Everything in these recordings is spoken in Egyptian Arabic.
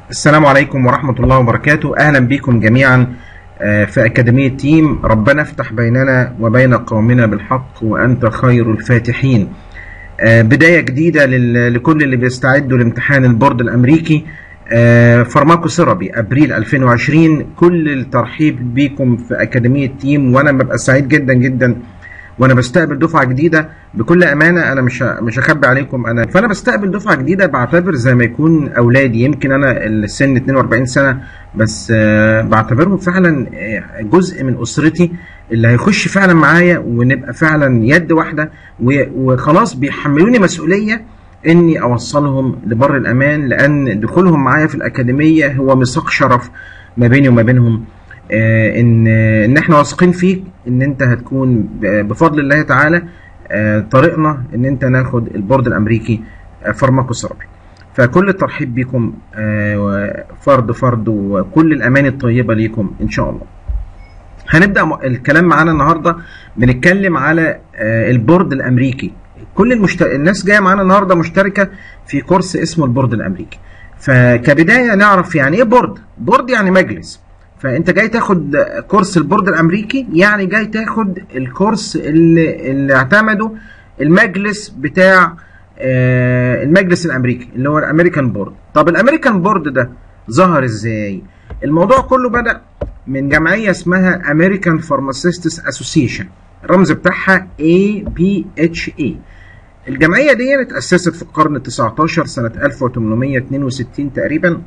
السلام عليكم ورحمة الله وبركاته أهلا بكم جميعا آه، في أكاديمية تيم ربنا افتح بيننا وبين قومنا بالحق وأنت خير الفاتحين آه، بداية جديدة لل- لكل اللي بيستعدوا لامتحان البورد الأمريكي آه، فارماكو سيرابي أبريل 2020 كل الترحيب بكم في أكاديمية تيم وأنا ببقى سعيد جدا جدا وانا بستقبل دفعه جديده بكل امانه انا مش ه- مش هخبي عليكم انا فانا بستقبل دفعه جديده بعتبر زي ما يكون اولادي يمكن انا السن 42 سنه بس آه، بعتبرهم فعلا آه، جزء من اسرتي اللي هيخش فعلا معايا ونبقى فعلا يد واحده و- وخلاص بيحملوني مسؤوليه اني اوصلهم لبر الامان لان دخولهم معايا في الاكاديميه هو ميثاق شرف ما بيني وما بينهم آه، ان ان احنا واثقين فيك ان انت هتكون ب- بفضل الله تعالى آه، طريقنا ان انت ناخد البورد الامريكي آه، فارماكو ثيرابي فكل الترحيب بكم آه، فرد فرد وكل الاماني الطيبه ليكم ان شاء الله هنبدا م- الكلام معانا النهارده بنتكلم على آه، البورد الامريكي كل المشت... الناس جايه معانا النهارده مشتركه في كورس اسمه البورد الامريكي فكبدايه نعرف يعني ايه بورد بورد يعني مجلس فانت جاي تاخد كورس البورد الامريكي يعني جاي تاخد الكورس اللي, اللي اعتمده المجلس بتاع آه، المجلس الامريكي اللي هو الامريكان بورد طب الامريكان بورد ده ظهر ازاي الموضوع كله بدا من جمعيه اسمها امريكان فارماسيستس اسوسيشن الرمز بتاعها ABHA الجمعيه دي اتاسست في القرن ال 19 سنه 1862 تقريبا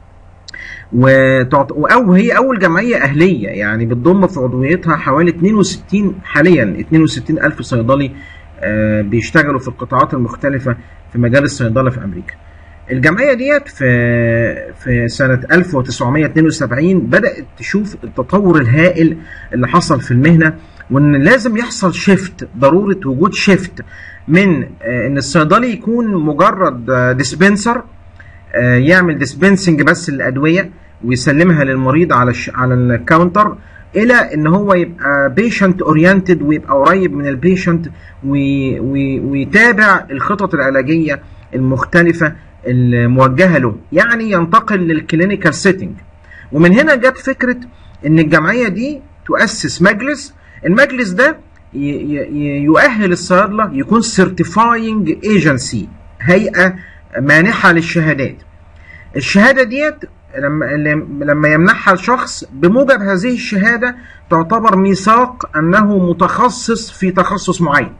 وتعط... او هي اول جمعيه اهليه يعني بتضم في عضويتها حوالي 62 حاليا 62 الف صيدلي آه، بيشتغلوا في القطاعات المختلفه في مجال الصيدله في امريكا الجمعيه ديت في في سنه 1972 بدات تشوف التطور الهائل اللي حصل في المهنه وان لازم يحصل شيفت ضروره وجود شيفت من آه، ان الصيدلي يكون مجرد ديسبنسر آه، يعمل ديسبنسنج بس للادويه ويسلمها للمريض على الش... على الكاونتر الى ان هو يبقى بيشنت اورينتد ويبقى قريب من البيشنت وي... وي... ويتابع الخطط العلاجيه المختلفه الموجهه له يعني ينتقل للكلينيكال سيتنج ومن هنا جت فكره ان الجمعيه دي تؤسس مجلس المجلس ده ي... ي... يؤهل الصيادله يكون سيرتيفاينج ايجنسي هيئه مانحه للشهادات الشهاده ديت لما لما يمنحها الشخص بموجب هذه الشهاده تعتبر ميثاق انه متخصص في تخصص معين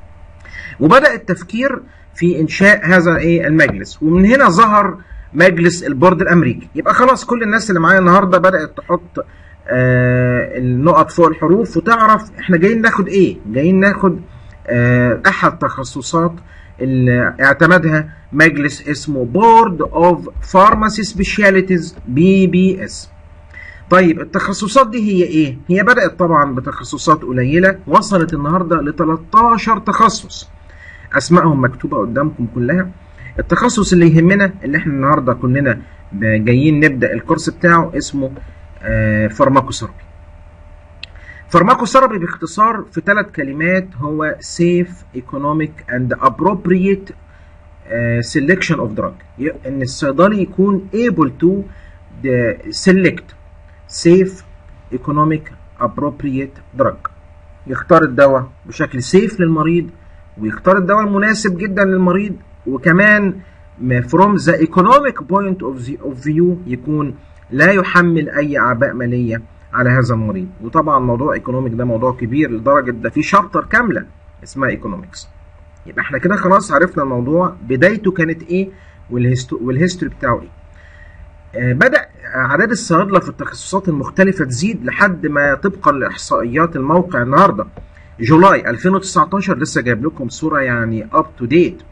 وبدا التفكير في انشاء هذا ايه المجلس ومن هنا ظهر مجلس البورد الامريكي يبقى خلاص كل الناس اللي معايا النهارده بدات تحط آه النقط فوق الحروف وتعرف احنا جايين ناخد ايه جايين ناخد آه احد تخصصات اللي اعتمدها مجلس اسمه بورد اوف فارماسي سبيشاليتيز بي بي اس طيب التخصصات دي هي ايه هي بدات طبعا بتخصصات قليله وصلت النهارده ل 13 تخصص اسمائهم مكتوبه قدامكم كلها التخصص اللي يهمنا اللي احنا النهارده كلنا جايين نبدا الكورس بتاعه اسمه آه فارماكوثيرابي فارماكوثيرابي باختصار في ثلاث كلمات هو safe economic and appropriate uh, selection of drug ان الصيدلي يكون able to the select safe economic appropriate drug يختار الدواء بشكل سيف للمريض ويختار الدواء المناسب جدا للمريض وكمان from the economic point of, the, of view يكون لا يحمل اي اعباء ماليه على هذا المريض وطبعا موضوع ايكونوميك ده موضوع كبير لدرجه ده في شابتر كامله اسمها ايكونومكس يبقى احنا كده خلاص عرفنا الموضوع بدايته كانت ايه والهيستو والهيستوري بتاعه ايه آه بدا اعداد الصيادله في التخصصات المختلفه تزيد لحد ما طبقا لاحصائيات الموقع النهارده جولاي 2019 لسه جايب لكم صوره يعني اب تو ديت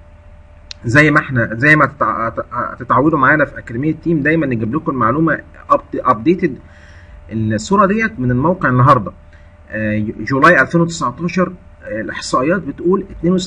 زي ما احنا زي ما تتعودوا معانا في اكاديميه تيم دايما نجيب لكم المعلومه ابديتد الصوره ديت من الموقع النهارده جولاي 2019 الاحصائيات بتقول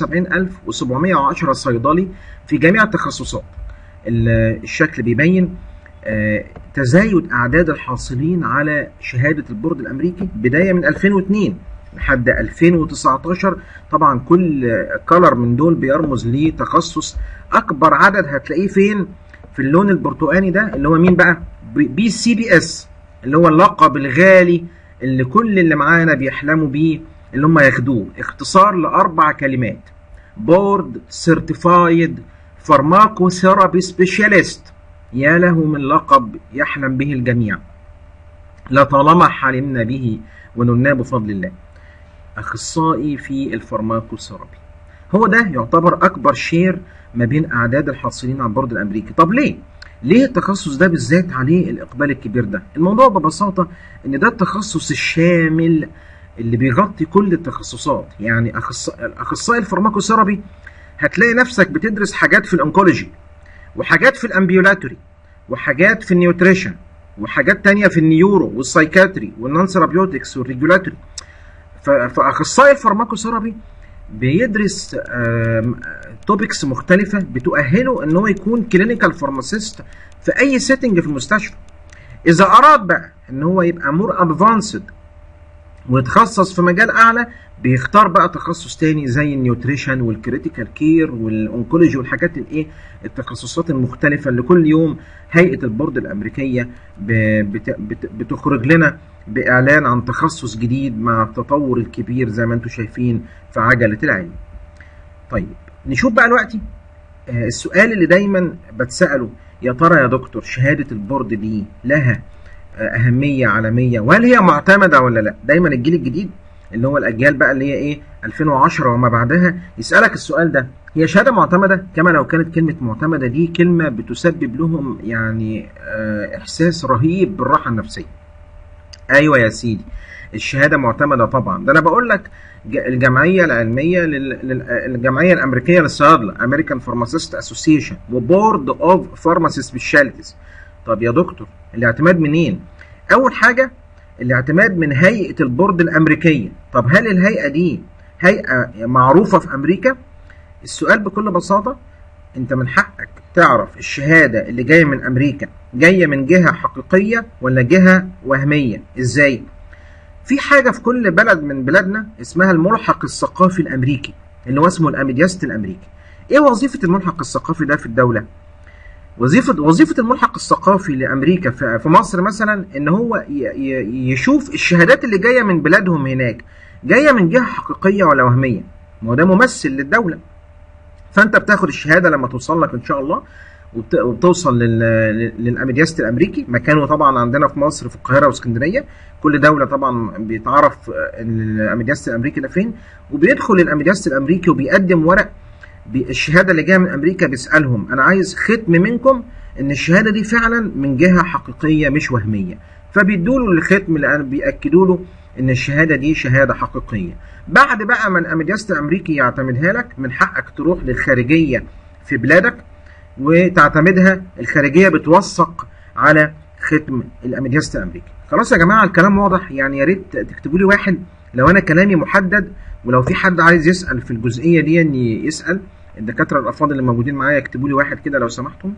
72710 صيدلي في جميع التخصصات الشكل بيبين تزايد اعداد الحاصلين على شهاده البورد الامريكي بدايه من 2002 لحد 2019 طبعا كل كلر من دول بيرمز لتخصص اكبر عدد هتلاقيه فين في اللون البرتقاني ده اللي هو مين بقى بي سي بي اس اللي هو اللقب الغالي اللي كل اللي معانا بيحلموا بيه اللي هم ياخدوه اختصار لاربع كلمات بورد سيرتيفايد فارماكو ثيرابي سبيشاليست يا له من لقب يحلم به الجميع لطالما حلمنا به ونلناه بفضل الله اخصائي في الفارماكوثيرابي هو ده يعتبر اكبر شير ما بين اعداد الحاصلين على البورد الامريكي طب ليه ليه التخصص ده بالذات عليه الاقبال الكبير ده الموضوع ببساطه ان ده التخصص الشامل اللي بيغطي كل التخصصات يعني اخصائي الفارماكوثيرابي هتلاقي نفسك بتدرس حاجات في الانكولوجي وحاجات في الامبيولاتوري وحاجات في النيوتريشن وحاجات تانية في النيورو والسايكاتري والنون ثيرابيوتكس والريجولاتوري فاخصائي الفارماكوثيرابي بيدرس توبكس مختلفة بتؤهله ان هو يكون كلينيكال فارماسيست في اي سيتنج في المستشفى. اذا اراد بقى ان هو يبقى مور ادفانسد ويتخصص في مجال اعلى بيختار بقى تخصص تاني زي النيوتريشن والكريتيكال كير والانكولوجي والحاجات الايه التخصصات المختلفه اللي كل يوم هيئه البورد الامريكيه بتخرج لنا باعلان عن تخصص جديد مع التطور الكبير زي ما انتم شايفين في عجله العلم. طيب نشوف بقى دلوقتي آه السؤال اللي دايما بتساله يا ترى يا دكتور شهاده البورد دي لها آه اهميه عالميه وهل هي معتمده ولا لا؟ دايما الجيل الجديد اللي هو الاجيال بقى اللي هي ايه 2010 وما بعدها يسالك السؤال ده هي شهاده معتمده كما لو كانت كلمه معتمده دي كلمه بتسبب لهم يعني آه احساس رهيب بالراحه النفسيه ايوه يا سيدي الشهاده معتمده طبعا ده انا بقول لك الجمعيه العلميه الجمعيه الامريكيه للصيادله امريكان فارماسيست اسوسيشن وبورد اوف فارماسي سبيشاليتيز طب يا دكتور الاعتماد منين اول حاجه الاعتماد من هيئه البورد الامريكيه طب هل الهيئه دي هيئه معروفه في امريكا السؤال بكل بساطه انت من حقك تعرف الشهاده اللي جايه من امريكا جايه من جهه حقيقيه ولا جهه وهميه ازاي في حاجه في كل بلد من بلادنا اسمها الملحق الثقافي الامريكي اللي هو اسمه الاميدياست الامريكي ايه وظيفه الملحق الثقافي ده في الدوله وظيفه وظيفه الملحق الثقافي لامريكا في مصر مثلا ان هو يشوف الشهادات اللي جايه من بلادهم هناك جايه من جهه حقيقيه ولا وهميه ما هو ده ممثل للدوله فانت بتاخد الشهاده لما توصل لك ان شاء الله وبتوصل للاميدياست الامريكي مكانه طبعا عندنا في مصر في القاهره واسكندريه كل دوله طبعا بيتعرف الاميدياست الامريكي ده فين وبيدخل الاميدياست الامريكي وبيقدم ورق الشهاده اللي جايه من امريكا بيسالهم انا عايز ختم منكم ان الشهاده دي فعلا من جهه حقيقيه مش وهميه فبيدوا له الختم لان بياكدوا له ان الشهاده دي شهاده حقيقيه بعد بقى ما الاميدياست الامريكي يعتمدها لك من حقك تروح للخارجيه في بلادك وتعتمدها الخارجيه بتوثق على ختم الاميدياست الامريكي خلاص يا جماعه الكلام واضح يعني يا ريت تكتبوا لي واحد لو انا كلامي محدد ولو في حد عايز يسال في الجزئيه دي ان يسال الدكاتره الافاضل اللي موجودين معايا يكتبوا لي واحد كده لو سمحتم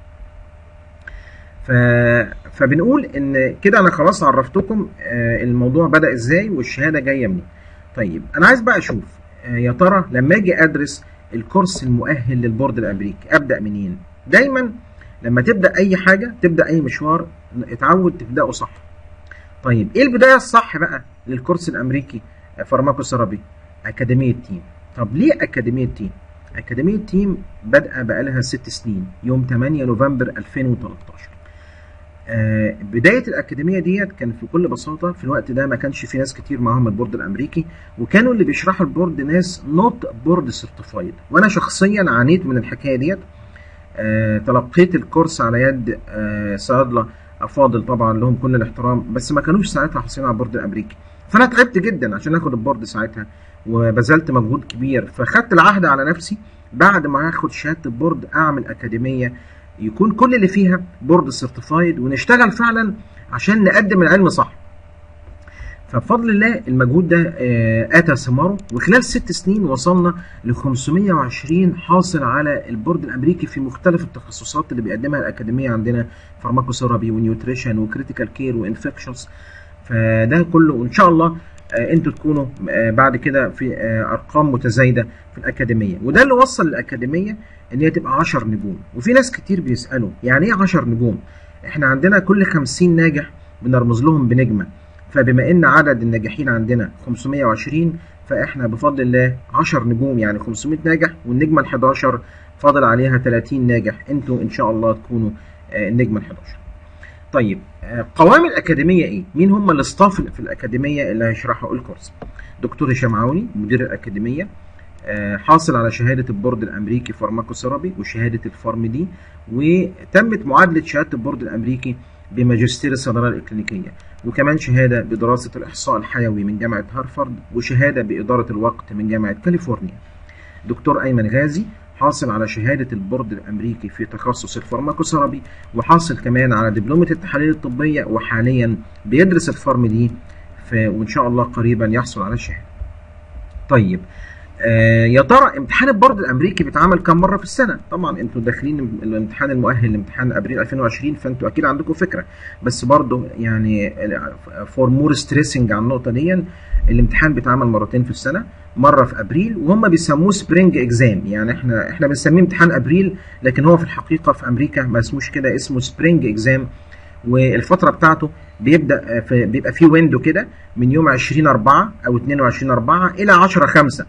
ف... فبنقول ان كده انا خلاص عرفتكم الموضوع بدا ازاي والشهاده جايه منين طيب انا عايز بقى اشوف يا ترى لما اجي ادرس الكورس المؤهل للبورد الامريكي ابدا منين دايما لما تبدا اي حاجه تبدا اي مشوار اتعود تبداه صح طيب ايه البدايه الصح بقى للكورس الامريكي فارماكوثيرابي اكاديميه تيم طب ليه اكاديميه تيم اكاديميه تيم بادئه بقالها ست سنين يوم 8 نوفمبر 2013 آه بدايه الاكاديميه ديت كان في كل بساطه في الوقت ده ما كانش في ناس كتير معاهم البورد الامريكي وكانوا اللي بيشرحوا البورد ناس نوت بورد سيرتيفايد وانا شخصيا عانيت من الحكايه ديت آه تلقيت الكورس على يد آه صيادله افاضل طبعا لهم كل الاحترام بس ما كانوش ساعتها حاصلين على البورد الامريكي فانا تعبت جدا عشان اخد البورد ساعتها وبذلت مجهود كبير فخدت العهد على نفسي بعد ما هاخد شهاده البورد اعمل اكاديميه يكون كل اللي فيها بورد سيرتيفايد ونشتغل فعلا عشان نقدم العلم صح فبفضل الله المجهود ده اتى ثماره وخلال ست سنين وصلنا ل 520 حاصل على البورد الامريكي في مختلف التخصصات اللي بيقدمها الاكاديميه عندنا فارماكوثيرابي ونيوتريشن وكريتيكال كير وانفكشنز فده كله وان شاء الله انتوا تكونوا بعد كده في ارقام متزايده في الاكاديميه وده اللي وصل الاكاديميه ان هي تبقى 10 نجوم وفي ناس كتير بيسالوا يعني ايه 10 نجوم احنا عندنا كل 50 ناجح بنرمز لهم بنجمه فبما ان عدد الناجحين عندنا 520 فاحنا بفضل الله 10 نجوم يعني 500 ناجح والنجمه ال 11 فاضل عليها 30 ناجح انتوا ان شاء الله تكونوا النجمه ال 11 طيب قوام الاكاديميه ايه مين هم الاستاف في الاكاديميه اللي هيشرحوا الكورس دكتور هشام عوني مدير الاكاديميه حاصل على شهاده البورد الامريكي فارماكوثيرابي وشهاده الفارم دي وتمت معادله شهاده البورد الامريكي بماجستير الصيدله الاكلينيكيه وكمان شهاده بدراسه الاحصاء الحيوي من جامعه هارفارد وشهاده باداره الوقت من جامعه كاليفورنيا دكتور ايمن غازي حاصل على شهادة البورد الأمريكي في تخصص الفارماكوثيرابي وحاصل كمان على دبلومة التحاليل الطبية وحاليا بيدرس الفارم دي وإن شاء الله قريبا يحصل على الشهادة. طيب آه يا ترى امتحان البورد الامريكي بيتعمل كم مره في السنه؟ طبعا انتوا داخلين الامتحان المؤهل لامتحان ابريل 2020 فانتوا اكيد عندكم فكره بس برضه يعني فور مور ستريسنج على النقطه دي الامتحان بيتعمل مرتين في السنه مره في ابريل وهم بيسموه سبرينج اكزام يعني احنا احنا بنسميه امتحان ابريل لكن هو في الحقيقه في امريكا ما اسموش كده اسمه سبرينج اكزام والفتره بتاعته بيبدا في بيبقى فيه ويندو كده من يوم 20 4 او 22 4 الى 10 5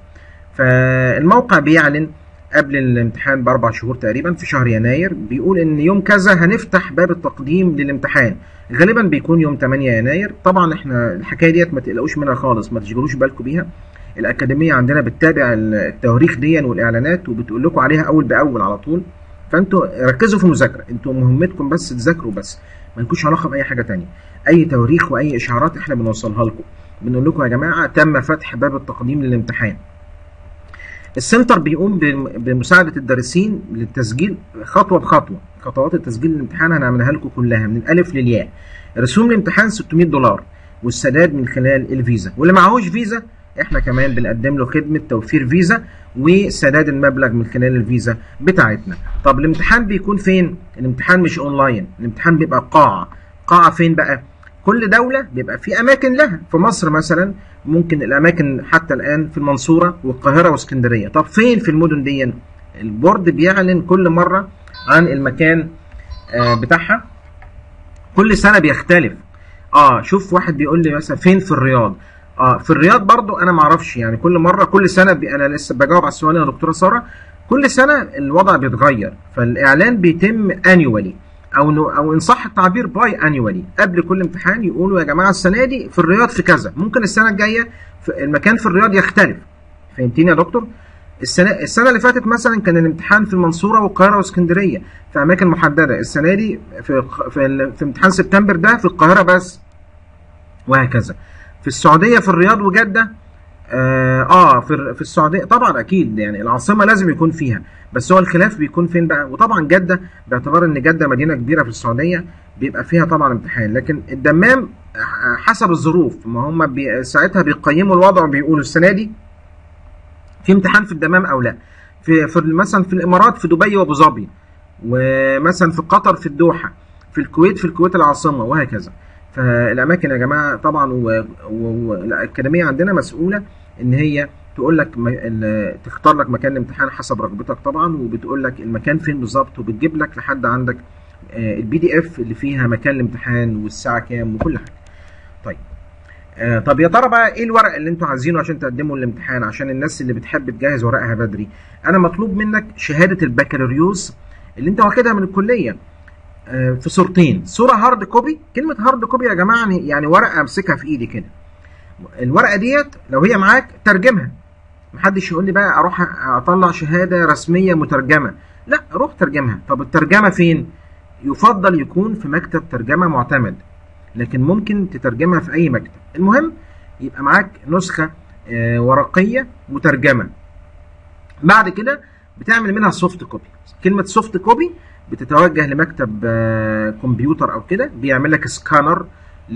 فالموقع بيعلن قبل الامتحان باربع شهور تقريبا في شهر يناير بيقول ان يوم كذا هنفتح باب التقديم للامتحان غالبا بيكون يوم 8 يناير طبعا احنا الحكايه ديت ما تقلقوش منها خالص ما تشغلوش بالكم بيها الاكاديميه عندنا بتتابع التواريخ دي والاعلانات وبتقول لكم عليها اول باول على طول فانتوا ركزوا في المذاكره انتوا مهمتكم بس تذاكروا بس ما لكوش علاقه باي حاجه تانية اي تواريخ واي اشعارات احنا بنوصلها لكم بنقول لكم يا جماعه تم فتح باب التقديم للامتحان السنتر بيقوم بمساعدة الدارسين للتسجيل خطوة بخطوة خطوات التسجيل للامتحان هنعملها لكم كلها من الألف للياء رسوم الامتحان 600 دولار والسداد من خلال الفيزا واللي معهوش فيزا احنا كمان بنقدم له خدمة توفير فيزا وسداد المبلغ من خلال الفيزا بتاعتنا طب الامتحان بيكون فين الامتحان مش اونلاين الامتحان بيبقى قاعة قاعة فين بقى كل دولة بيبقى في أماكن لها في مصر مثلا ممكن الأماكن حتى الآن في المنصورة والقاهرة واسكندرية طب فين في المدن دي البورد بيعلن كل مرة عن المكان آه بتاعها كل سنة بيختلف اه شوف واحد بيقول لي مثلا فين في الرياض اه في الرياض برضو انا ما اعرفش يعني كل مره كل سنه بي انا لسه بجاوب على السؤال يا دكتوره ساره كل سنه الوضع بيتغير فالاعلان بيتم انيوالي او او ان صح التعبير باي انيوالي قبل كل امتحان يقولوا يا جماعه السنه دي في الرياض في كذا ممكن السنه الجايه في المكان في الرياض يختلف فهمتني يا دكتور السنه السنه اللي فاتت مثلا كان الامتحان في المنصوره والقاهره واسكندريه في اماكن محدده السنه دي في في, في امتحان سبتمبر ده في القاهره بس وهكذا في السعوديه في الرياض وجده اه, آه في في السعوديه طبعا اكيد يعني العاصمه لازم يكون فيها بس هو الخلاف بيكون فين بقى وطبعا جده باعتبار ان جده مدينه كبيره في السعوديه بيبقى فيها طبعا امتحان لكن الدمام حسب الظروف ما هم بي ساعتها بيقيموا الوضع وبيقولوا السنه دي في امتحان في الدمام او لا في, في مثلا في الامارات في دبي وابو ظبي ومثلا في قطر في الدوحه في الكويت في الكويت العاصمه وهكذا فالاماكن يا جماعه طبعا والاكاديميه عندنا مسؤوله ان هي تقول لك تختار لك مكان الامتحان حسب رغبتك طبعا وبتقول لك المكان فين بالظبط وبتجيب لك لحد عندك البي دي اف اللي فيها مكان الامتحان والساعه كام وكل حاجه. طيب آه طب يا ترى بقى ايه الورق اللي انتوا عايزينه عشان تقدموا الامتحان عشان الناس اللي بتحب تجهز ورقها بدري انا مطلوب منك شهاده البكالوريوس اللي انت واخدها من الكليه آه في صورتين صوره هارد كوبي كلمه هارد كوبي يا جماعه يعني ورقه امسكها في ايدي كده الورقه ديت لو هي معاك ترجمها محدش يقول لي بقى اروح اطلع شهاده رسميه مترجمه لا روح ترجمها طب الترجمه فين يفضل يكون في مكتب ترجمه معتمد لكن ممكن تترجمها في اي مكتب المهم يبقى معاك نسخه آه ورقيه مترجمه بعد كده بتعمل منها سوفت كوبي كلمه سوفت كوبي بتتوجه لمكتب آه كمبيوتر او كده بيعمل لك سكانر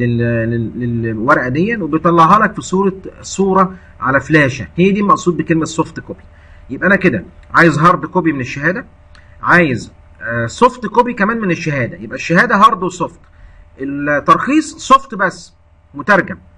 للورقه دي وبيطلعها لك في صوره صوره على فلاشه هي دي المقصود بكلمه سوفت كوبي يبقى انا كده عايز هارد كوبي من الشهاده عايز آه سوفت كوبي كمان من الشهاده يبقى الشهاده هارد وسوفت الترخيص سوفت بس مترجم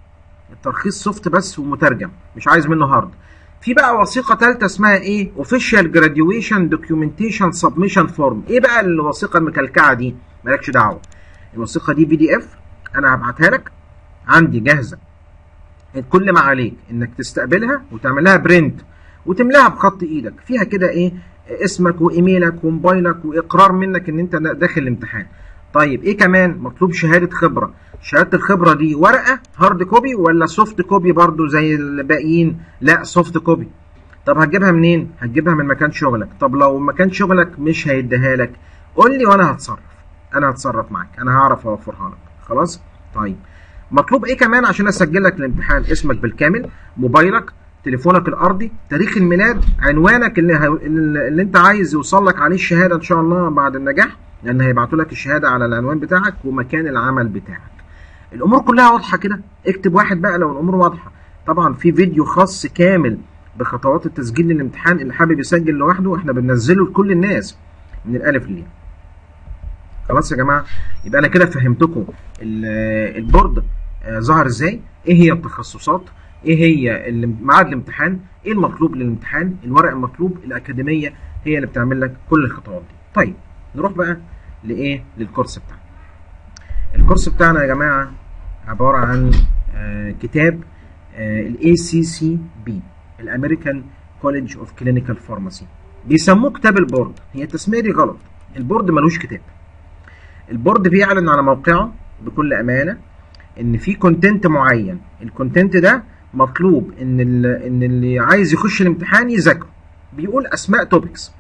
الترخيص سوفت بس ومترجم مش عايز منه هارد في بقى وثيقه ثالثه اسمها ايه اوفيشال جراديويشن دوكيومنتيشن سبمشن فورم ايه بقى الوثيقه المكلكعه دي مالكش دعوه الوثيقه دي بي دي اف انا هبعتها لك عندي جاهزه كل ما عليك انك تستقبلها وتعمل لها برنت وتملاها بخط ايدك فيها كده ايه اسمك وايميلك وموبايلك واقرار منك ان انت داخل الامتحان طيب ايه كمان مطلوب شهاده خبره شهاده الخبره دي ورقه هارد كوبي ولا سوفت كوبي برضو زي الباقيين لا سوفت كوبي طب هتجيبها منين هتجيبها من مكان شغلك طب لو مكان شغلك مش هيديها لك قول لي وانا هتصرف انا هتصرف معاك انا هعرف اوفرها لك خلاص طيب مطلوب ايه كمان عشان اسجل لك الامتحان اسمك بالكامل موبايلك تليفونك الارضي تاريخ الميلاد عنوانك اللي, ه... اللي انت عايز يوصل لك عليه الشهاده ان شاء الله بعد النجاح لان هيبعتوا لك الشهاده على العنوان بتاعك ومكان العمل بتاعك الامور كلها واضحه كده اكتب واحد بقى لو الامور واضحه طبعا في فيديو خاص كامل بخطوات التسجيل للامتحان اللي حابب يسجل لوحده احنا بننزله لكل الناس من الالف للياء خلاص يا جماعه يبقى انا كده فهمتكم البورد ظهر ازاي ايه هي التخصصات ايه هي ميعاد الامتحان ايه المطلوب للامتحان الورق المطلوب الاكاديميه هي اللي بتعمل لك كل الخطوات دي طيب نروح بقى لايه للكورس بتاعنا الكورس بتاعنا يا جماعه عباره عن آه كتاب الاي سي سي بي الامريكان كوليدج اوف كلينيكال فارماسي بيسموه كتاب البورد هي التسميه دي غلط البورد ملوش كتاب البورد بيعلن على موقعه بكل امانه ان في كونتنت معين الكونتنت ده مطلوب ان ان اللي عايز يخش الامتحان يذاكره بيقول اسماء توبكس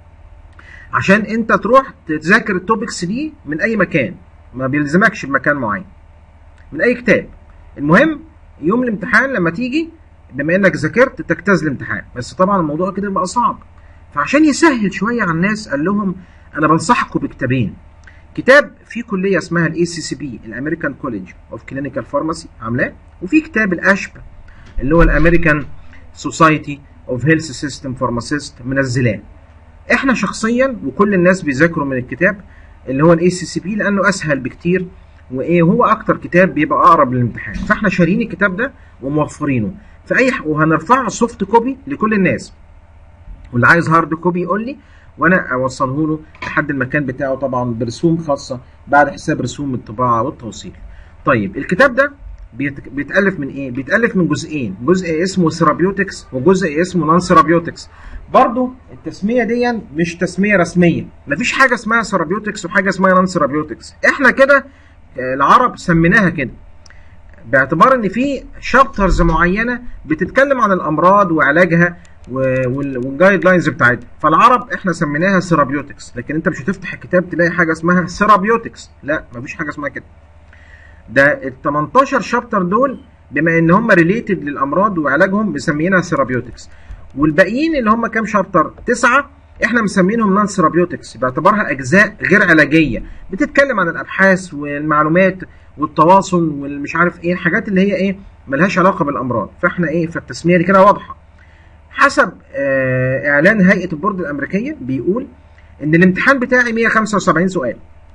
عشان انت تروح تذاكر التوبكس دي من اي مكان ما بيلزمكش بمكان معين من اي كتاب المهم يوم الامتحان لما تيجي بما انك ذاكرت تجتاز الامتحان بس طبعا الموضوع كده بقى صعب فعشان يسهل شويه على الناس قال لهم انا بنصحكم بكتابين كتاب في كليه اسمها الاي سي سي بي الامريكان كوليدج اوف كلينيكال فارماسي عاملاه وفي كتاب الاشب اللي هو الامريكان سوسايتي اوف هيلث سيستم فارماسيست منزلاه احنا شخصيا وكل الناس بيذاكروا من الكتاب اللي هو الاي سي سي بي لانه اسهل بكتير وايه هو اكتر كتاب بيبقى اقرب للامتحان فاحنا شاريين الكتاب ده وموفرينه في اي وهنرفعه سوفت كوبي لكل الناس واللي عايز هارد كوبي يقول لي وانا اوصله له لحد المكان بتاعه طبعا برسوم خاصه بعد حساب رسوم الطباعه والتوصيل. طيب الكتاب ده بيتالف من ايه؟ بيتالف من جزئين، جزء اسمه سيرابيوتكس وجزء اسمه نون سيرابيوتكس. برضو التسميه دي مش تسميه رسميه، مفيش حاجه اسمها سيرابيوتكس وحاجه اسمها نون سيرابيوتكس، احنا كده العرب سميناها كده. باعتبار ان في شابترز معينه بتتكلم عن الامراض وعلاجها والجايد لاينز بتاعتها فالعرب احنا سميناها سيرابيوتكس لكن انت مش هتفتح الكتاب تلاقي حاجه اسمها سيرابيوتكس لا مفيش حاجه اسمها كده ده ال 18 شابتر دول بما ان هم ريليتد للامراض وعلاجهم مسمينها سيرابيوتكس والباقيين اللي هم كام شابتر تسعه احنا مسمينهم نون سيرابيوتكس باعتبارها اجزاء غير علاجيه بتتكلم عن الابحاث والمعلومات والتواصل والمش عارف ايه الحاجات اللي هي ايه ملهاش علاقه بالامراض فاحنا ايه فالتسميه دي كده واضحه حسب آه اعلان هيئه البورد الامريكيه بيقول ان الامتحان بتاعي 175 سؤال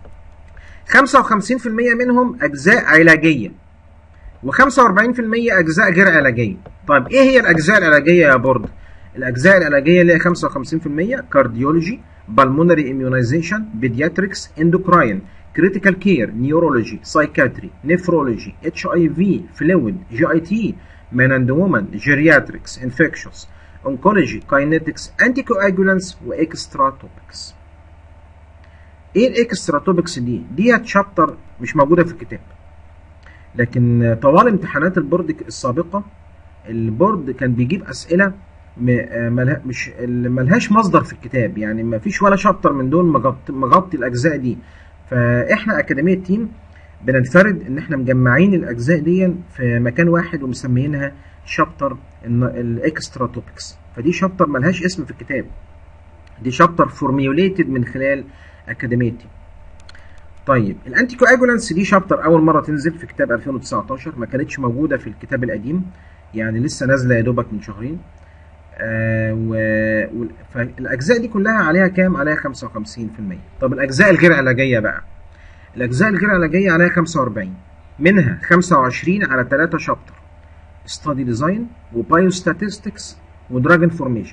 55% منهم اجزاء علاجيه و45% اجزاء غير علاجيه طيب ايه هي الاجزاء العلاجيه يا بورد الاجزاء العلاجيه اللي هي 55% كارديولوجي بالمونري اميونيزيشن بيدياتريكس اندوكراين كريتيكال كير نيورولوجي سايكاتري نيفرولوجي اتش اي في فلويد جي اي تي مان اند وومن جيرياتريكس انفكشوس اونكولوجي كاينetics انتي كواجولانس واكسترا توبكس ايه الاكسترا توبكس دي ديت شابتر مش موجوده في الكتاب لكن طوال امتحانات البورد السابقه البورد كان بيجيب اسئله ملها مش ملهاش مصدر في الكتاب يعني ما فيش ولا شابتر من دول مغطي, مغطي الاجزاء دي فاحنا اكاديميه تيم بننفرد ان احنا مجمعين الاجزاء دي في مكان واحد ومسميينها شابتر الاكسترا توبكس فدي شابتر ملهاش اسم في الكتاب دي شابتر فورميوليتد من خلال اكاديميه تيم طيب الانتي كواجولانس دي شابتر اول مره تنزل في كتاب 2019 ما كانتش موجوده في الكتاب القديم يعني لسه نازله يا دوبك من شهرين آه و... و... فالاجزاء دي كلها عليها كام عليها 55% طب الاجزاء الغير علاجيه بقى الاجزاء الغير علاجيه عليها 45 منها 25 على 3 شابتر ستادي ديزاين وبايو ستاتستكس ودراج انفورميشن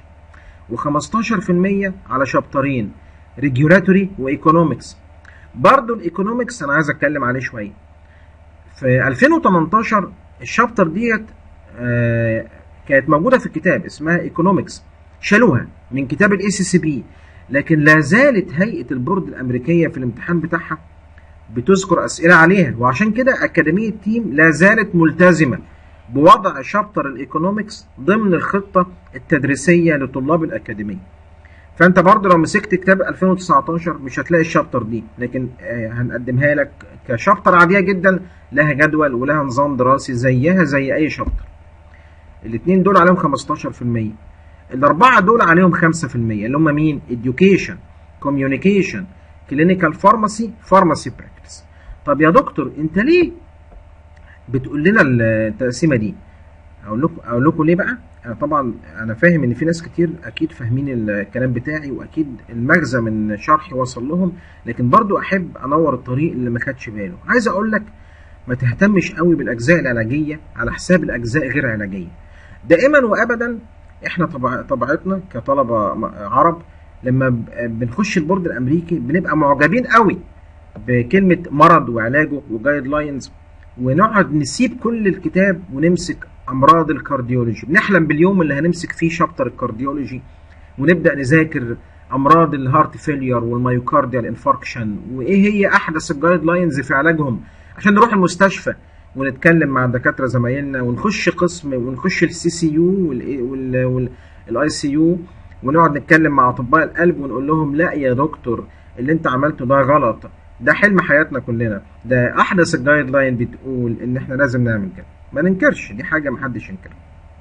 و15% على شابترين ريجولاتوري وايكونومكس برضه الايكونومكس انا عايز اتكلم عليه شويه في 2018 الشابتر ديت آه كانت موجوده في الكتاب اسمها ايكونومكس شالوها من كتاب الاي سي سي بي لكن لا زالت هيئه البورد الامريكيه في الامتحان بتاعها بتذكر اسئله عليها وعشان كده اكاديميه تيم لا زالت ملتزمه بوضع شابتر الايكونومكس ضمن الخطه التدريسيه لطلاب الاكاديميه فانت برضه لو مسكت كتاب 2019 مش هتلاقي الشابتر دي لكن هنقدمها لك كشابتر عاديه جدا لها جدول ولها نظام دراسي زيها زي اي شابتر الاثنين دول عليهم 15% الاربعه دول عليهم 5% اللي هم مين education communication clinical pharmacy pharmacy practice طب يا دكتور انت ليه بتقول لنا التقسيمه دي اقول لكم اقول لكم ليه بقى انا طبعا انا فاهم ان في ناس كتير اكيد فاهمين الكلام بتاعي واكيد المغزى من شرحي وصل لهم لكن برضو احب انور الطريق اللي ما خدش باله عايز اقول لك ما تهتمش قوي بالاجزاء العلاجيه على حساب الاجزاء غير علاجيه دائما وابدا احنا طبع طبيعتنا كطلبه عرب لما بنخش البورد الامريكي بنبقى معجبين قوي بكلمه مرض وعلاجه وجايد لاينز ونقعد نسيب كل الكتاب ونمسك امراض الكارديولوجي بنحلم باليوم اللي هنمسك فيه شابتر الكارديولوجي ونبدا نذاكر امراض الهارت فيلير والمايوكارديال انفاركشن وايه هي احدث الجايد لاينز في علاجهم عشان نروح المستشفى ونتكلم مع الدكاتره زمايلنا ونخش قسم ونخش السي سي يو والاي سي يو ونقعد نتكلم مع اطباء القلب ونقول لهم لا يا دكتور اللي انت عملته ده غلط ده حلم حياتنا كلنا ده احدث الجايد لاين بتقول ان احنا لازم نعمل كده ما ننكرش دي حاجه ما حدش ينكرها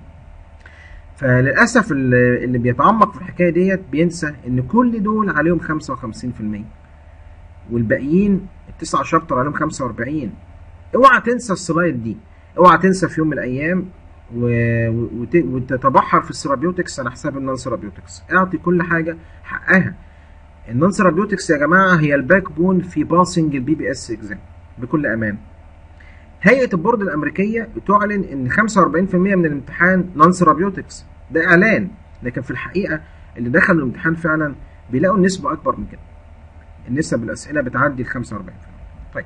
فللاسف اللي بيتعمق في الحكايه ديت بينسى ان كل دول عليهم 55% والباقيين التسعه شابتر عليهم 45 اوعى تنسى السلايد دي اوعى تنسى في يوم من الايام و... وت... وتتبحر في السيرابيوتكس على حساب النون سيرابيوتكس اعطي كل حاجه حقها النون سيرابيوتكس يا جماعه هي الباك بون في باسنج البي بي اس اكزام بكل امان هيئه البورد الامريكيه بتعلن ان 45% من الامتحان نون سيرابيوتكس ده اعلان لكن في الحقيقه اللي دخلوا الامتحان فعلا بيلاقوا النسبه اكبر من كده النسب الاسئله بتعدي ال 45% طيب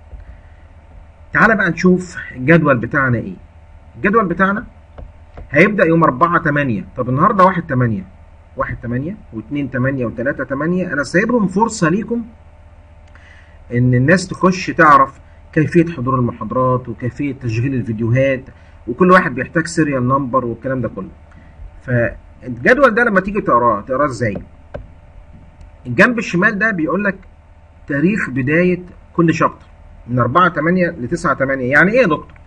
تعالى بقى نشوف الجدول بتاعنا ايه الجدول بتاعنا هيبدا يوم 4 8 طب النهارده 1 8 1 8 و2 8 و3 8 انا سايبهم فرصه ليكم ان الناس تخش تعرف كيفيه حضور المحاضرات وكيفيه تشغيل الفيديوهات وكل واحد بيحتاج سيريال نمبر والكلام ده كله فالجدول ده لما تيجي تقراه تقراه ازاي الجنب الشمال ده بيقول لك تاريخ بدايه كل شابتر من 4 8 ل 9 8 يعني ايه يا دكتور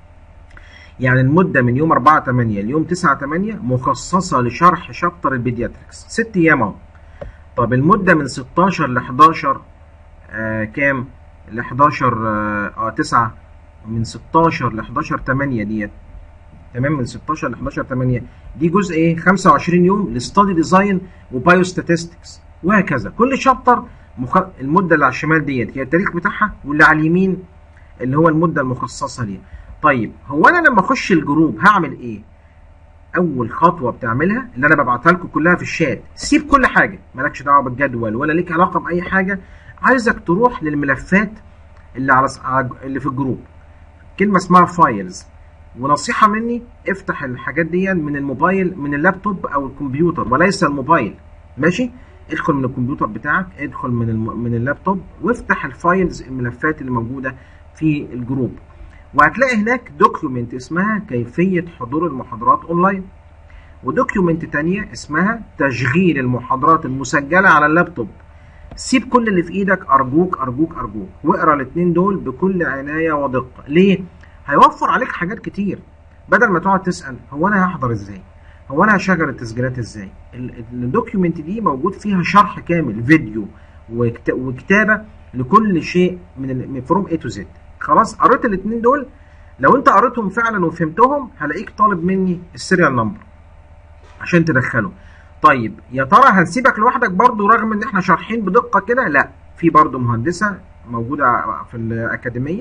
يعني المدة من يوم 4 8 ليوم 9 8 مخصصة لشرح شابتر البيدياتريكس ست أيام أهو. طب المدة من 16 ل 11 آه كام؟ ل 11 اه 9 من 16 ل 11 8 ديت تمام من 16 ل 11 8 دي جزء ايه 25 يوم لستادي ديزاين وبايو ستاتستكس وهكذا كل شابتر مخ... المده اللي على الشمال ديت هي التاريخ بتاعها واللي على اليمين اللي هو المده المخصصه ليها طيب هو انا لما اخش الجروب هعمل ايه اول خطوه بتعملها اللي انا ببعتها لكم كلها في الشات سيب كل حاجه مالكش دعوه بالجدول ولا ليك علاقه باي حاجه عايزك تروح للملفات اللي على اللي في الجروب كلمه اسمها فايلز ونصيحه مني افتح الحاجات دي من الموبايل من اللابتوب او الكمبيوتر وليس الموبايل ماشي ادخل من الكمبيوتر بتاعك ادخل من الم... من اللابتوب وافتح الفايلز الملفات اللي موجوده في الجروب وهتلاقي هناك دوكيومنت اسمها كيفيه حضور المحاضرات اونلاين ودوكيومنت تانية اسمها تشغيل المحاضرات المسجله على اللابتوب سيب كل اللي في ايدك ارجوك ارجوك ارجوك واقرا الاثنين دول بكل عنايه ودقه ليه هيوفر عليك حاجات كتير بدل ما تقعد تسال هو انا هحضر ازاي هو انا هشغل التسجيلات ازاي الدوكيومنت دي موجود فيها شرح كامل فيديو وكتابه لكل شيء من فروم اي تو زد خلاص قريت الاثنين دول لو انت قريتهم فعلا وفهمتهم هلاقيك طالب مني السيريال نمبر عشان تدخله طيب يا ترى هنسيبك لوحدك برضو رغم ان احنا شارحين بدقه كده لا في برضو مهندسه موجوده في الاكاديميه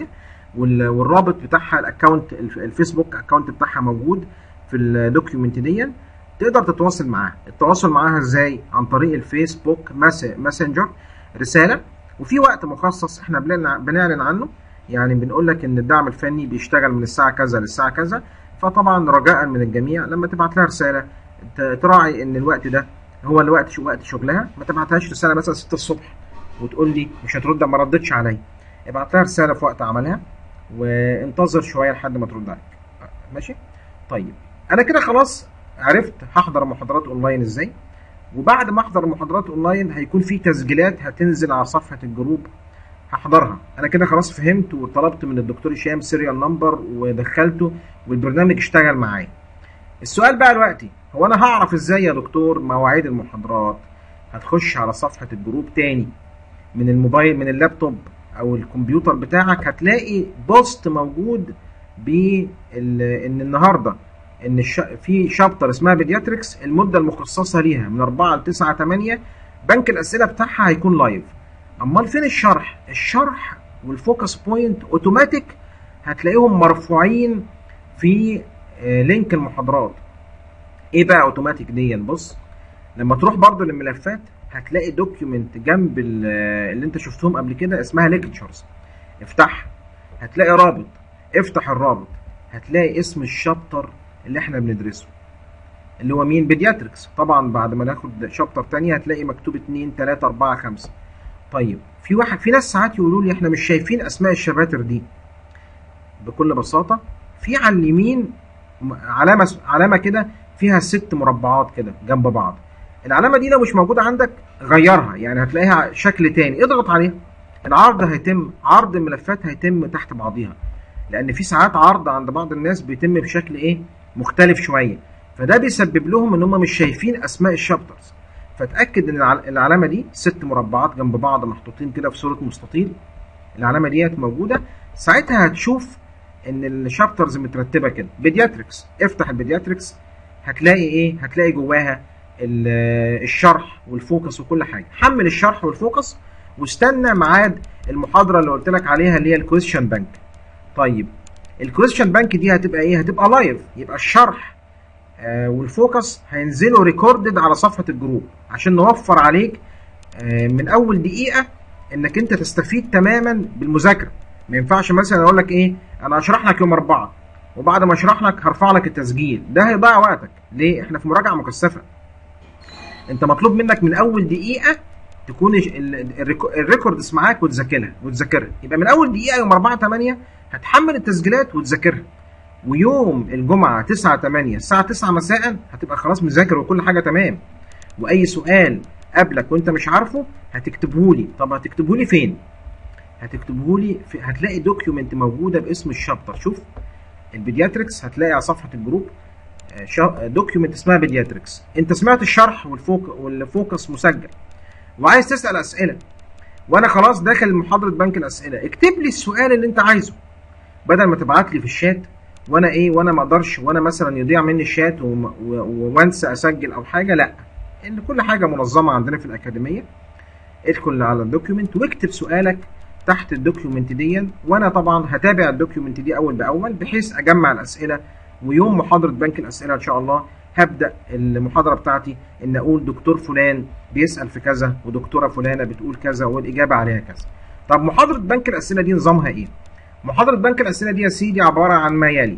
وال- والرابط بتاعها الاكونت الف- الفيسبوك اكونت بتاعها موجود في الدوكيومنت دي تقدر تتواصل معاها التواصل معاها ازاي عن طريق الفيسبوك ماس- ماسنجر رساله وفي وقت مخصص احنا بنعلن بنعلن عنه يعني بنقول لك ان الدعم الفني بيشتغل من الساعه كذا للساعه كذا فطبعا رجاء من الجميع لما تبعت لها رساله ت- تراعي ان الوقت ده هو الوقت شو وقت شغلها ما تبعتهاش رساله مثلا 6 الصبح وتقول لي مش هترد ما ردتش عليا ابعت لها رساله في وقت عملها وانتظر شويه لحد ما ترد عليك ماشي طيب انا كده خلاص عرفت هحضر محاضرات اونلاين ازاي وبعد ما احضر المحاضرات اونلاين هيكون في تسجيلات هتنزل على صفحه الجروب هحضرها انا كده خلاص فهمت وطلبت من الدكتور هشام سيريال نمبر ودخلته والبرنامج اشتغل معايا السؤال بقى دلوقتي هو انا هعرف ازاي يا دكتور مواعيد المحاضرات هتخش على صفحه الجروب تاني من الموبايل من اللابتوب او الكمبيوتر بتاعك هتلاقي بوست موجود بال ان النهارده ان الش... في شابتر اسمها بيدياتريكس المده المخصصه ليها من 4 ل 9 8 بنك الاسئله بتاعها هيكون لايف امال فين الشرح الشرح والفوكس بوينت اوتوماتيك هتلاقيهم مرفوعين في آه، لينك المحاضرات ايه بقى اوتوماتيك دي بص لما تروح برضو للملفات هتلاقي دوكيومنت جنب ال- اللي انت شفتهم قبل كده اسمها ليكتشرز افتحها هتلاقي رابط افتح الرابط هتلاقي اسم الشابتر اللي احنا بندرسه اللي هو مين بيدياتريكس طبعا بعد ما ناخد شابتر تانية هتلاقي مكتوب 2 3 4 5 طيب في واحد في ناس ساعات يقولوا لي احنا مش شايفين اسماء الشباتر دي بكل بساطه في على اليمين م- علامه علامه كده فيها ست مربعات كده جنب بعض العلامه دي لو مش موجوده عندك غيرها يعني هتلاقيها شكل تاني اضغط عليها العرض هيتم عرض الملفات هيتم تحت بعضيها لان في ساعات عرض عند بعض الناس بيتم بشكل ايه مختلف شويه فده بيسبب لهم ان هم مش شايفين اسماء الشابترز فتاكد ان الع- العلامه دي ست مربعات جنب بعض محطوطين كده في صوره مستطيل العلامه ديت موجوده ساعتها هتشوف ان الشابترز مترتبه كده بيدياتريكس افتح البيدياتريكس هتلاقي ايه هتلاقي جواها ال- الشرح والفوكس وكل حاجه حمل الشرح والفوكس واستنى ميعاد المحاضره اللي قلت لك عليها اللي هي الكويشن بانك طيب الكويشن بانك دي هتبقى ايه هتبقى لايف يبقى الشرح آه والفوكس هينزلوا ريكوردد على صفحه الجروب عشان نوفر عليك آه من اول دقيقه انك انت تستفيد تماما بالمذاكره ما ينفعش مثلا اقول لك ايه انا هشرح لك يوم اربعه وبعد ما اشرح لك هرفع لك التسجيل ده هيضيع وقتك ليه احنا في مراجعه مكثفه انت مطلوب منك من اول دقيقه تكون ال- ال- الريكو- الريكوردز معاك وتذاكرها وتذاكرها يبقى من اول دقيقه يوم 4 8 هتحمل التسجيلات وتذاكرها ويوم الجمعه 9 8 الساعه 9 مساء هتبقى خلاص مذاكر وكل حاجه تمام واي سؤال قابلك وانت مش عارفه هتكتبه لي طب هتكتبه لي فين هتكتبه لي في هتلاقي دوكيومنت موجوده باسم الشابتر شوف البيدياتريكس هتلاقي على صفحه الجروب دوكيومنت اسمها بيدياتريكس انت سمعت الشرح والفوك والفوكس مسجل وعايز تسال اسئله وانا خلاص داخل محاضره بنك الاسئله اكتب لي السؤال اللي انت عايزه بدل ما تبعت لي في الشات وانا ايه وانا ما اقدرش وانا مثلا يضيع مني الشات وم- و- وانسى اسجل او حاجه لا ان كل حاجه منظمه عندنا في الاكاديميه ادخل على الدوكيومنت واكتب سؤالك تحت الدوكيومنت دي وانا طبعا هتابع الدوكيومنت دي اول باول بحيث اجمع الاسئله ويوم محاضره بنك الاسئله ان شاء الله هبدا المحاضره بتاعتي ان اقول دكتور فلان بيسال في كذا ودكتوره فلانه بتقول كذا والاجابه عليها كذا طب محاضره بنك الاسئله دي نظامها ايه محاضره بنك الاسئله دي يا سيدي عباره عن ما يلي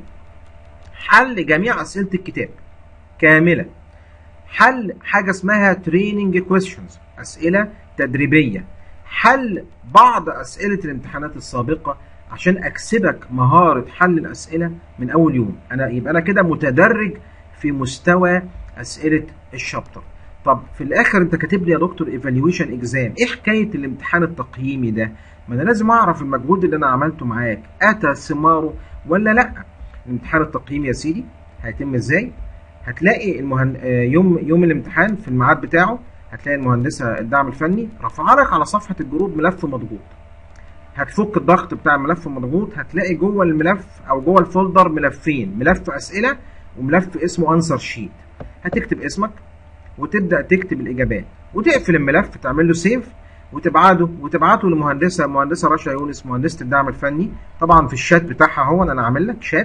حل جميع اسئله الكتاب كامله حل حاجه اسمها تريننج كويشنز اسئله تدريبيه حل بعض اسئله الامتحانات السابقه عشان اكسبك مهاره حل الاسئله من اول يوم انا يبقى انا كده متدرج في مستوى اسئله الشابتر طب في الاخر انت كاتب لي يا دكتور ايفالويشن اكزام ايه حكايه الامتحان التقييمي ده ما انا لازم اعرف المجهود اللي انا عملته معاك اتى ثماره ولا لا الامتحان التقييمي يا سيدي هيتم ازاي هتلاقي المهن... آه، يوم يوم الامتحان في الميعاد بتاعه هتلاقي المهندسه الدعم الفني رافعه لك على صفحه الجروب ملف مضغوط هتفك الضغط بتاع الملف المضغوط هتلاقي جوه الملف او جوه الفولدر ملفين ملف اسئله وملف اسمه انسر شيت هتكتب اسمك وتبدا تكتب الاجابات وتقفل الملف تعمل له سيف وتبعته وتبعته لمهندسه مهندسه رشا يونس مهندسه الدعم الفني طبعا في الشات بتاعها هو انا عامل لك شات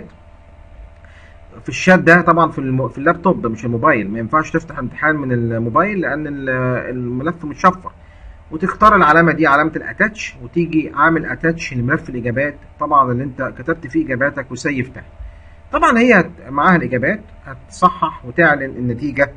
في الشات ده طبعا في الم... في اللابتوب مش الموبايل ما ينفعش تفتح امتحان من الموبايل لان ال- الملف متشفر وتختار العلامه دي علامه الاتاتش وتيجي عامل اتاتش لملف الاجابات طبعا اللي انت كتبت فيه اجاباتك وسيفتها طبعا هي هت- معاها الاجابات هتصحح وتعلن النتيجه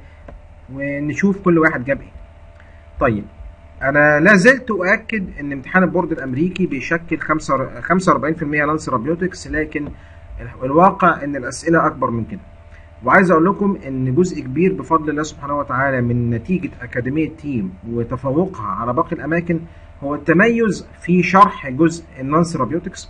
ونشوف كل واحد جاب ايه طيب انا لا زلت اؤكد ان امتحان البورد الامريكي بيشكل 5 45% لانس رابيوتكس لكن الواقع ان الاسئله اكبر من كده وعايز اقول لكم ان جزء كبير بفضل الله سبحانه وتعالى من نتيجه اكاديميه تيم وتفوقها على باقي الاماكن هو التميز في شرح جزء النانس رابيوتكس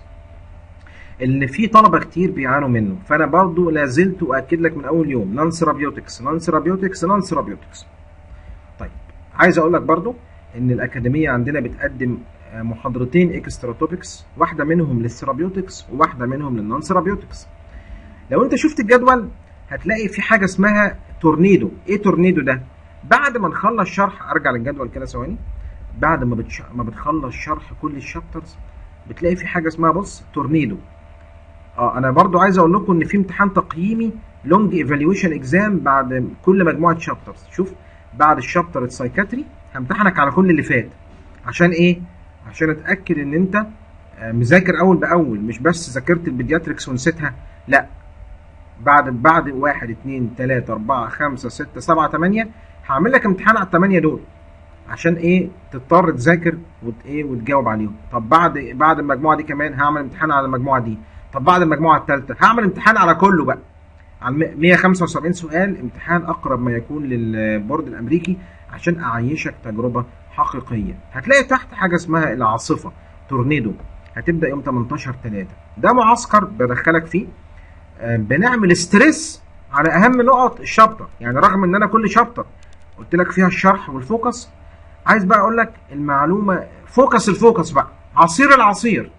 اللي فيه طلبه كتير بيعانوا منه فانا برضو لا زلت اؤكد لك من اول يوم نانس رابيوتكس نانس رابيوتكس نانس رابيوتكس طيب عايز اقول لك برضو ان الاكاديميه عندنا بتقدم آه، محاضرتين اكسترا توبكس واحده منهم للثيرابيوتكس وواحده منهم للنون ثيرابيوتكس لو انت شفت الجدول هتلاقي في حاجه اسمها تورنيدو ايه تورنيدو ده بعد ما نخلص شرح ارجع للجدول كده ثواني بعد ما بتش... ما بتخلص شرح كل الشابترز بتلاقي في حاجه اسمها بص تورنيدو اه انا برضو عايز اقول لكم ان في امتحان تقييمي لونج ايفالويشن اكزام بعد كل مجموعه شابترز شوف بعد الشابتر السايكاتري همتحنك على كل اللي فات عشان ايه عشان اتاكد ان انت آه، مذاكر اول باول مش بس ذاكرت البيدياتريكس ونسيتها لا بعد بعد واحد اتنين تلاته اربعه خمسه سته سبعه تمانيه هعمل لك امتحان على التمانيه دول عشان ايه تضطر تذاكر وت ايه وتجاوب عليهم طب بعد بعد المجموعه دي كمان هعمل امتحان على المجموعه دي طب بعد المجموعه الثالثه هعمل امتحان على كله بقى على 175 سؤال امتحان اقرب ما يكون للبورد الامريكي عشان اعيشك تجربه حقيقيه هتلاقي تحت حاجه اسمها العاصفه تورنيدو هتبدا يوم 18 3 ده معسكر بدخلك فيه آه، بنعمل ستريس على اهم نقط الشابتر يعني رغم ان انا كل شابتر قلت لك فيها الشرح والفوكس عايز بقى اقول لك المعلومه فوكس الفوكس بقى عصير العصير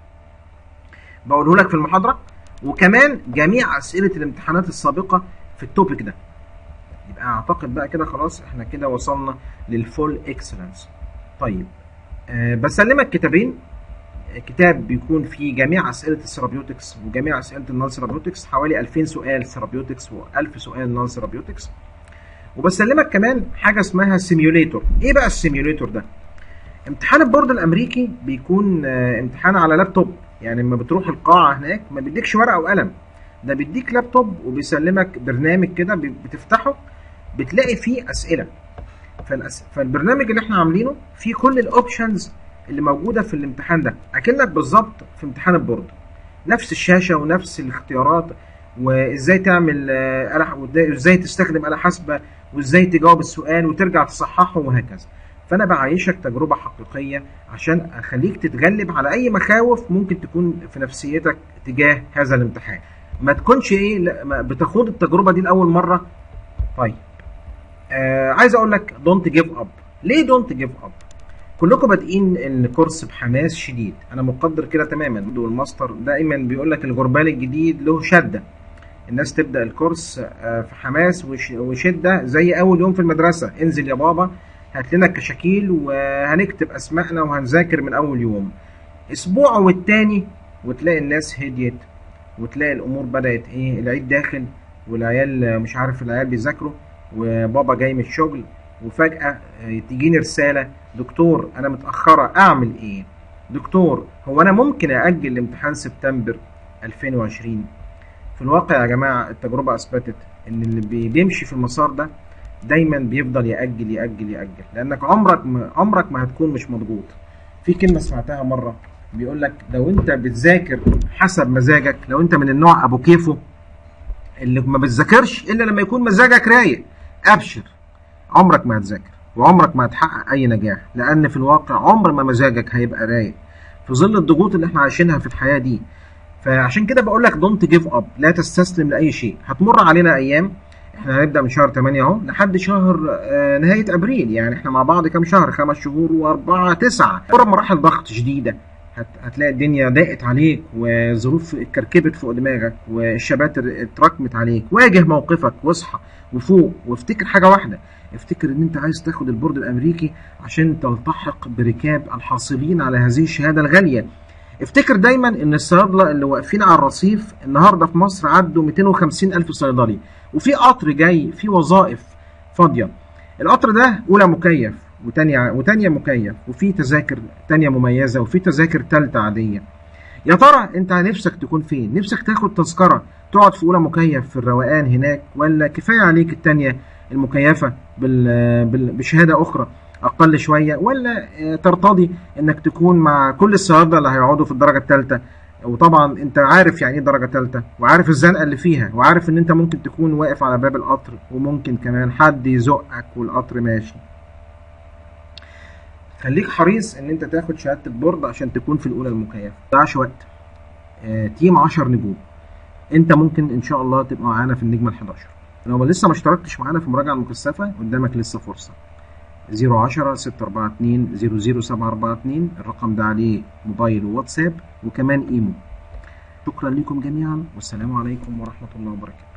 بقوله لك في المحاضره وكمان جميع اسئله الامتحانات السابقه في التوبيك ده يبقى اعتقد بقى كده خلاص احنا كده وصلنا للفول اكسلنس طيب أه بسلمك كتابين كتاب بيكون فيه جميع اسئله الثيرابيوتكس وجميع اسئله النون ثيرابيوتكس حوالي 2000 سؤال ثيرابيوتكس و1000 سؤال نون ثيرابيوتكس وبسلمك كمان حاجه اسمها سيميوليتور ايه بقى السيميوليتور ده امتحان البورد الامريكي بيكون آه، امتحان على لابتوب يعني لما بتروح القاعه هناك ما بيديكش ورقه وقلم ده بيديك لابتوب وبيسلمك برنامج كده بي- بتفتحه بتلاقي فيه اسئله فالأس... فالبرنامج اللي احنا عاملينه فيه كل الاوبشنز اللي موجوده في الامتحان ده اكنك بالظبط في امتحان البورد نفس الشاشه ونفس الاختيارات وازاي تعمل آه، آلة وازاي تستخدم آلة حاسبة وازاي تجاوب السؤال وترجع تصححه وهكذا فانا بعيشك تجربة حقيقية عشان اخليك تتغلب على اي مخاوف ممكن تكون في نفسيتك تجاه هذا الامتحان ما تكونش ايه لا، ما بتخوض التجربة دي لاول مرة طيب آه عايز اقول لك دونت جيف اب ليه دونت جيف اب كلكم بادئين الكورس بحماس شديد انا مقدر كده تماما والماستر دايما بيقول لك الغربال الجديد له شده الناس تبدا الكورس آه، في حماس وش- وشده زي اول يوم في المدرسه انزل يا بابا هات لنا الكشاكيل وهنكتب اسمائنا وهنذاكر من اول يوم اسبوع والتاني وتلاقي الناس هديت وتلاقي الامور بدات ايه العيد داخل والعيال مش عارف العيال بيذاكروا وبابا جاي من الشغل وفجاه آه، تجيني رساله دكتور انا متاخره اعمل ايه دكتور هو انا ممكن اجل امتحان سبتمبر 2020 في الواقع يا جماعه التجربه اثبتت ان اللي بي- بيمشي في المسار ده دايما بيفضل ياجل ياجل ياجل لانك عمرك ما عمرك ما هتكون مش مضغوط في كلمه سمعتها مره بيقول لك لو انت بتذاكر حسب مزاجك لو انت من النوع ابو كيفه اللي ما بتذاكرش الا لما يكون مزاجك رايق ابشر عمرك ما هتذاكر وعمرك ما هتحقق اي نجاح لان في الواقع عمر ما مزاجك هيبقى رايق في ظل الضغوط اللي احنا عايشينها في الحياه دي فعشان كده بقول لك دونت جيف اب لا تستسلم لاي شيء هتمر علينا ايام احنا هنبدا من شهر 8 اهو لحد شهر آه، نهايه ابريل يعني احنا مع بعض كام شهر خمس شهور واربعه تسعه مر مراحل ضغط شديده هت... هتلاقي الدنيا ضاقت عليك وظروف اتكركبت فوق دماغك والشباتر اتراكمت عليك واجه موقفك واصحى وفوق وافتكر حاجه واحده افتكر ان انت عايز تاخد البورد الامريكي عشان تلتحق بركاب الحاصلين على هذه الشهاده الغاليه افتكر دايما ان الصيادله اللي واقفين على الرصيف النهارده في مصر عدوا 250 الف صيدلي وفي قطر جاي في وظائف فاضيه القطر ده اولى مكيف وتانية وتانية مكيف وفي تذاكر تانية مميزة وفي تذاكر تالتة عادية يا ترى انت نفسك تكون فين نفسك تاخد تذكرة تقعد في اولى مكيف في الروقان هناك ولا كفاية عليك التانية المكيفة بال... بال... بشهادة اخرى اقل شوية ولا ترتضي انك تكون مع كل الصيادلة اللي هيقعدوا في الدرجة التالتة وطبعا انت عارف يعني ايه درجه ثالثه وعارف الزنقه اللي فيها وعارف ان انت ممكن تكون واقف على باب القطر وممكن كمان حد يزقك والقطر ماشي خليك حريص ان انت تاخد شهاده البورد عشان تكون في الاولى المكيفه ما وقت آه، تيم 10 نجوم انت ممكن ان شاء الله تبقى معانا في النجمه ال11 لو لسه ما اشتركتش معانا في المراجعه المكثفه قدامك لسه فرصه 010 642 00742 الرقم ده عليه موبايل وواتساب وكمان ايمو شكرا لكم جميعا والسلام عليكم ورحمه الله وبركاته